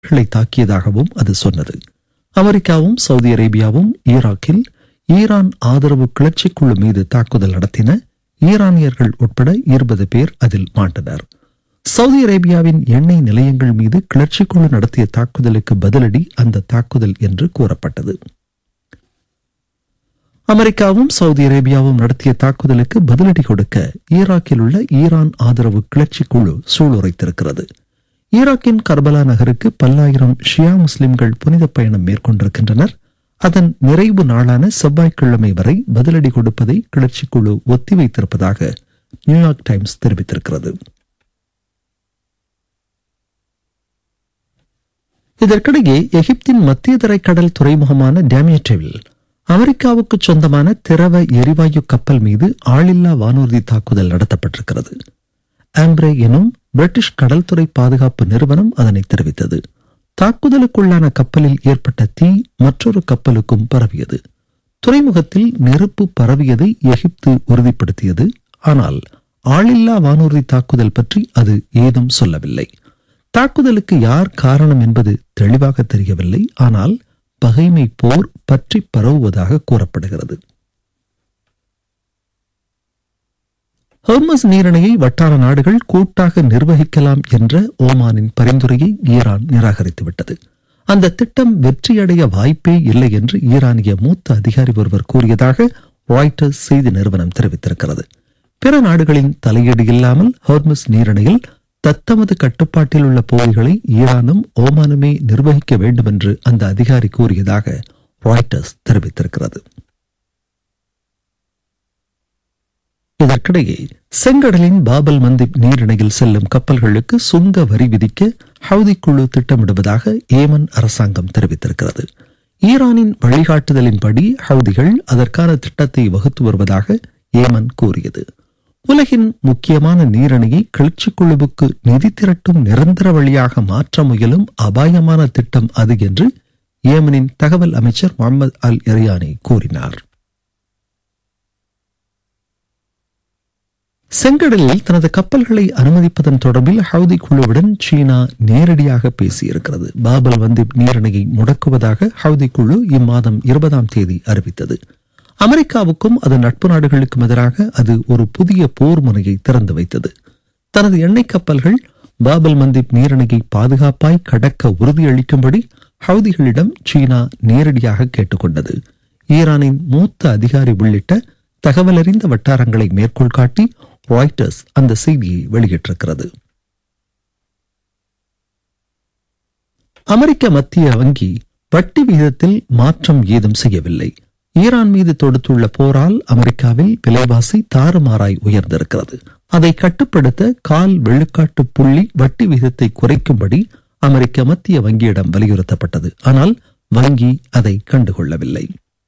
களை தாக்கியதாகவும் அது சொன்னது அமெரிக்காவும் சவுதி அரேபியாவும் ஈராக்கில் ஈரான் ஆதரவு கிளர்ச்சிக் குழு மீது தாக்குதல் நடத்தின ஈரானியர்கள் உட்பட இருபது பேர் அதில் மாண்டனர் சவுதி அரேபியாவின் எண்ணெய் நிலையங்கள் மீது கிளர்ச்சிக் குழு நடத்திய தாக்குதலுக்கு பதிலடி அந்த தாக்குதல் என்று கூறப்பட்டது அமெரிக்காவும் சவுதி அரேபியாவும் நடத்திய தாக்குதலுக்கு பதிலடி கொடுக்க ஈராக்கில் உள்ள ஈரான் ஆதரவு கிளர்ச்சி குழு சூளுரைத்திருக்கிறது ஈராக்கின் கர்பலா நகருக்கு பல்லாயிரம் ஷியா முஸ்லிம்கள் புனித பயணம் மேற்கொண்டிருக்கின்றனர் அதன் நிறைவு நாளான செவ்வாய்க்கிழமை வரை பதிலடி கொடுப்பதை கிளர்ச்சி குழு ஒத்திவைத்திருப்பதாக நியூயார்க் டைம்ஸ் தெரிவித்திருக்கிறது இதற்கிடையே எகிப்தின் மத்திய தரைக்கடல் துறைமுகமான டேமியட்டவில் அமெரிக்காவுக்கு சொந்தமான திரவ எரிவாயு கப்பல் மீது ஆளில்லா வானூர்தி தாக்குதல் நடத்தப்பட்டிருக்கிறது ஆம்ப்ரே எனும் பிரிட்டிஷ் கடல்துறை பாதுகாப்பு நிறுவனம் அதனை தெரிவித்தது தாக்குதலுக்குள்ளான கப்பலில் ஏற்பட்ட தீ மற்றொரு கப்பலுக்கும் பரவியது துறைமுகத்தில் நெருப்பு பரவியதை எகிப்து உறுதிப்படுத்தியது ஆனால் ஆளில்லா வானூர்தி தாக்குதல் பற்றி அது ஏதும் சொல்லவில்லை தாக்குதலுக்கு யார் காரணம் என்பது தெளிவாக தெரியவில்லை ஆனால் பகைமை போர் பற்றி பரவுவதாக கூறப்படுகிறது ஹெர்மஸ் நீரிணையை வட்டார நாடுகள் கூட்டாக நிர்வகிக்கலாம் என்ற ஓமானின் பரிந்துரையை ஈரான் நிராகரித்துவிட்டது அந்த திட்டம் வெற்றியடைய வாய்ப்பே இல்லை என்று ஈரானிய மூத்த அதிகாரி ஒருவர் கூறியதாக ராய்டர்ஸ் செய்தி நிறுவனம் தெரிவித்திருக்கிறது பிற நாடுகளின் தலையீடு இல்லாமல் ஹெர்மஸ் நீரிணையில் தத்தமது கட்டுப்பாட்டில் உள்ள பகுதிகளை ஈரானும் ஓமானுமே நிர்வகிக்க வேண்டும் என்று அந்த அதிகாரி கூறியதாக ராய்டர்ஸ் தெரிவித்திருக்கிறது இதற்கிடையே செங்கடலின் பாபல் மந்திப் நீரிணையில் செல்லும் கப்பல்களுக்கு சுங்க வரி விதிக்க ஹவுதி குழு திட்டமிடுவதாக ஏமன் அரசாங்கம் தெரிவித்திருக்கிறது ஈரானின் வழிகாட்டுதலின்படி ஹவுதிகள் அதற்கான திட்டத்தை வகுத்து வருவதாக ஏமன் கூறியது உலகின் முக்கியமான நீரணியை கிளர்ச்சி குழுவுக்கு நிதி திரட்டும் நிரந்தர வழியாக மாற்ற முயலும் அபாயமான திட்டம் அது என்று ஏமனின் தகவல் அமைச்சர் முகமது அல் எரியானி கூறினார் செங்கடலில் தனது கப்பல்களை அனுமதிப்பதன் தொடர்பில் ஹவுதி குழுவுடன் சீனா நேரடியாக பேசியிருக்கிறது பாபல் வந்திப் நீரணையை முடக்குவதாக ஹவுதி குழு இம்மாதம் இருபதாம் தேதி அறிவித்தது அமெரிக்காவுக்கும் அதன் நட்பு நாடுகளுக்கும் எதிராக அது ஒரு புதிய போர் முனையை திறந்து வைத்தது தனது எண்ணெய் கப்பல்கள் பாபல் மந்திப் நீரணையை பாதுகாப்பாய் கடக்க உறுதியளிக்கும்படி ஹவுதிகளிடம் சீனா நேரடியாக கேட்டுக்கொண்டது ஈரானின் மூத்த அதிகாரி உள்ளிட்ட தகவலறிந்த வட்டாரங்களை மேற்கோள் காட்டி ராய்டர்ஸ் அந்த செய்தியை வெளியிட்டிருக்கிறது அமெரிக்க மத்திய வங்கி வட்டி விகிதத்தில் மாற்றம் ஏதும் செய்யவில்லை ஈரான் மீது தொடுத்துள்ள போரால் அமெரிக்காவில் விலைவாசி தாறுமாறாய் உயர்ந்திருக்கிறது அதை கட்டுப்படுத்த கால் வெள்ளுக்காட்டு புள்ளி வட்டி விகிதத்தை குறைக்கும்படி அமெரிக்க மத்திய வங்கியிடம் வலியுறுத்தப்பட்டது ஆனால் வங்கி அதை கண்டுகொள்ளவில்லை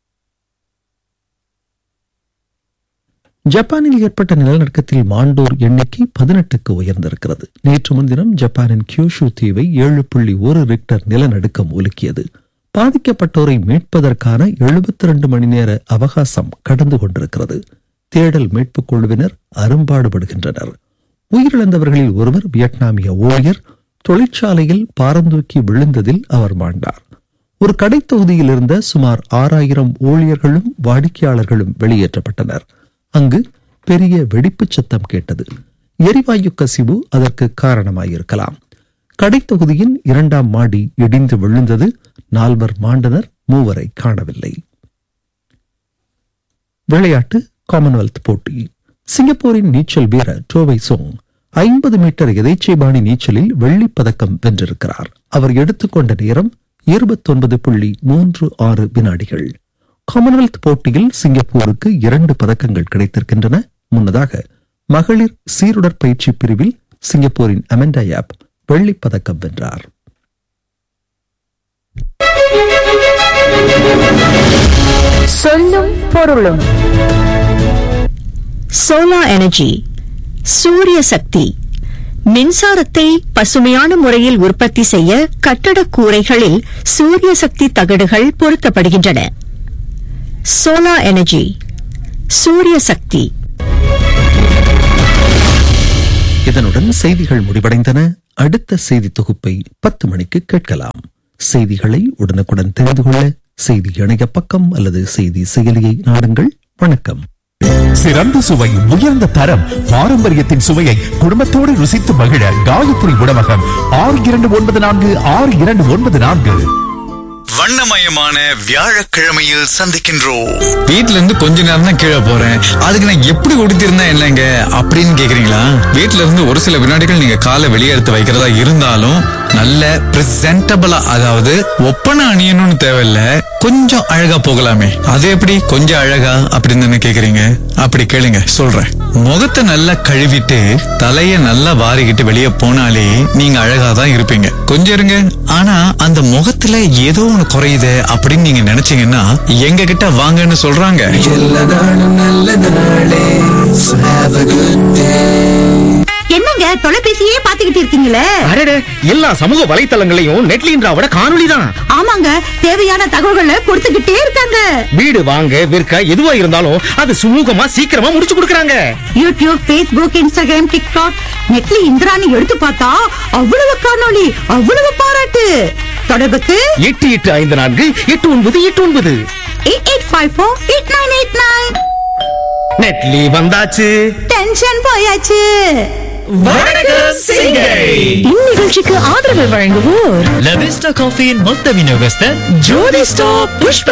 ஜப்பானில் ஏற்பட்ட நிலநடுக்கத்தில் மாண்டோர் எண்ணிக்கை பதினெட்டுக்கு உயர்ந்திருக்கிறது நேற்று முன்தினம் ஜப்பானின் கியூஷு தீவை ஏழு புள்ளி ஒரு ரிக்டர் நிலநடுக்கம் உலுக்கியது பாதிக்கப்பட்டோரை மீட்பதற்கான எழுபத்தி ரெண்டு மணி நேர அவகாசம் கடந்து கொண்டிருக்கிறது தேடல் மீட்புக் குழுவினர் அரும்பாடுபடுகின்றனர் உயிரிழந்தவர்களில் ஒருவர் வியட்நாமிய ஊழியர் தொழிற்சாலையில் பாரந்தூக்கி விழுந்ததில் அவர் மாண்டார் ஒரு கடை தொகுதியில் இருந்த சுமார் ஆறாயிரம் ஊழியர்களும் வாடிக்கையாளர்களும் வெளியேற்றப்பட்டனர் அங்கு பெரிய வெடிப்புச் சத்தம் கேட்டது எரிவாயு கசிவு அதற்கு காரணமாயிருக்கலாம் கடை தொகுதியின் இரண்டாம் மாடி இடிந்து விழுந்தது நால்வர் மாண்டனர் மூவரை காணவில்லை விளையாட்டு காமன்வெல்த் போட்டி சிங்கப்பூரின் நீச்சல் வீரர் டோவை சோங் ஐம்பது மீட்டர் எதைச்சைபாணி நீச்சலில் வெள்ளிப் பதக்கம் வென்றிருக்கிறார் அவர் எடுத்துக்கொண்ட நேரம் இருபத்தொன்பது புள்ளி மூன்று ஆறு வினாடிகள் காமன்வெல்த் போட்டியில் சிங்கப்பூருக்கு இரண்டு பதக்கங்கள் கிடைத்திருக்கின்றன முன்னதாக மகளிர் சீருடற்பயிற்சி பிரிவில் சிங்கப்பூரின் அமெண்டா யாப் வெள்ளிப் பதக்கம் வென்றார் சொல்லும் பொருளும் சோலா எனர்ஜி சூரிய சக்தி மின்சாரத்தை பசுமையான முறையில் உற்பத்தி செய்ய கட்டடக் கூரைகளில் சூரிய சக்தி தகடுகள் பொருத்தப்படுகின்றன சோலா எனர்ஜி சூரிய சக்தி இதனுடன் செய்திகள் முடிவடைந்தன அடுத்த செய்தி தொகுப்பை பத்து மணிக்கு கேட்கலாம் செய்திகளை உடனுக்குடன் தெரிந்து கொள்ள செய்தி இணைய பக்கம் அல்லது செய்தி செயலியை நாடுங்கள் வணக்கம் சிறந்த சுவை உயர்ந்த தரம் பாரம்பரியத்தின் சுவையை குடும்பத்தோடு ருசித்து மகிழ காயத்ரி உணவகம் ஆறு இரண்டு ஒன்பது நான்கு ஆறு இரண்டு ஒன்பது நான்கு வண்ணமயமான வியாழக்கிழமையில் சந்திக்கின்றோம் வீட்ல இருந்து கொஞ்ச நேரம் தான் கீழே போறேன் அதுக்கு நான் எப்படி உடுத்திருந்தா என்னங்க அப்படின்னு கேக்குறீங்களா வீட்ல இருந்து ஒரு சில வினாடிகள் நீங்க காலை வெளியே எடுத்து வைக்கிறதா இருந்தாலும் நல்ல பிரசன்டபிளா அதாவது ஒப்பனை அணியணும்னு தேவையில்ல கொஞ்சம் அழகா போகலாமே அது எப்படி கொஞ்சம் அழகா அப்படின்னு தானே கேக்குறீங்க அப்படி கேளுங்க சொல்றேன் முகத்தை நல்லா கழுவிட்டு தலைய நல்லா வாரிக்கிட்டு வெளியே போனாலே நீங்க அழகா தான் இருப்பீங்க கொஞ்சம் இருங்க ஆனா அந்த முகத்துல ஏதோ ஒண்ணு குறையுது அப்படின்னு நீங்க நினைச்சீங்கன்னா எங்க கிட்ட வாங்கன்னு சொல்றாங்க என்னங்க தொலைபேசியே பாத்துக்கிட்டு இருக்கீங்களே அடடே எல்லா சமூக வலைத்தளங்களையும் நெட்லின்றாவோட காணொளி தான் ஆமாங்க தேவையான தகவல்களை கொடுத்துக்கிட்டே இருக்காங்க வீடு வாங்க விற்க எதுவா இருந்தாலும் அது சுமூகமா சீக்கிரமா முடிச்சு கொடுக்கறாங்க யூடியூப் Facebook இன்ஸ்டாகிராம் டிக்டாக் நெட்லி இந்திராணி எடுத்து பார்த்தா அவ்வளவு காணொளி அவ்வளவு பாராட்டு தொடர்புக்கு எட்டு எட்டு ஐந்து நான்கு எட்டு ஒன்பது எட்டு ஒன்பது eight eight five four eight nine eight nine நெட்லி வந்தாச்சு டென்ஷன் போயாச்சு இந்நிகழ்ச்சிக்கு ஆதரவு வழங்குவோர் லவிஸ்டா காஃபியின் மொத்த விநியோகஸ்தர் ஜோதி ஸ்டாப் புஷ்ப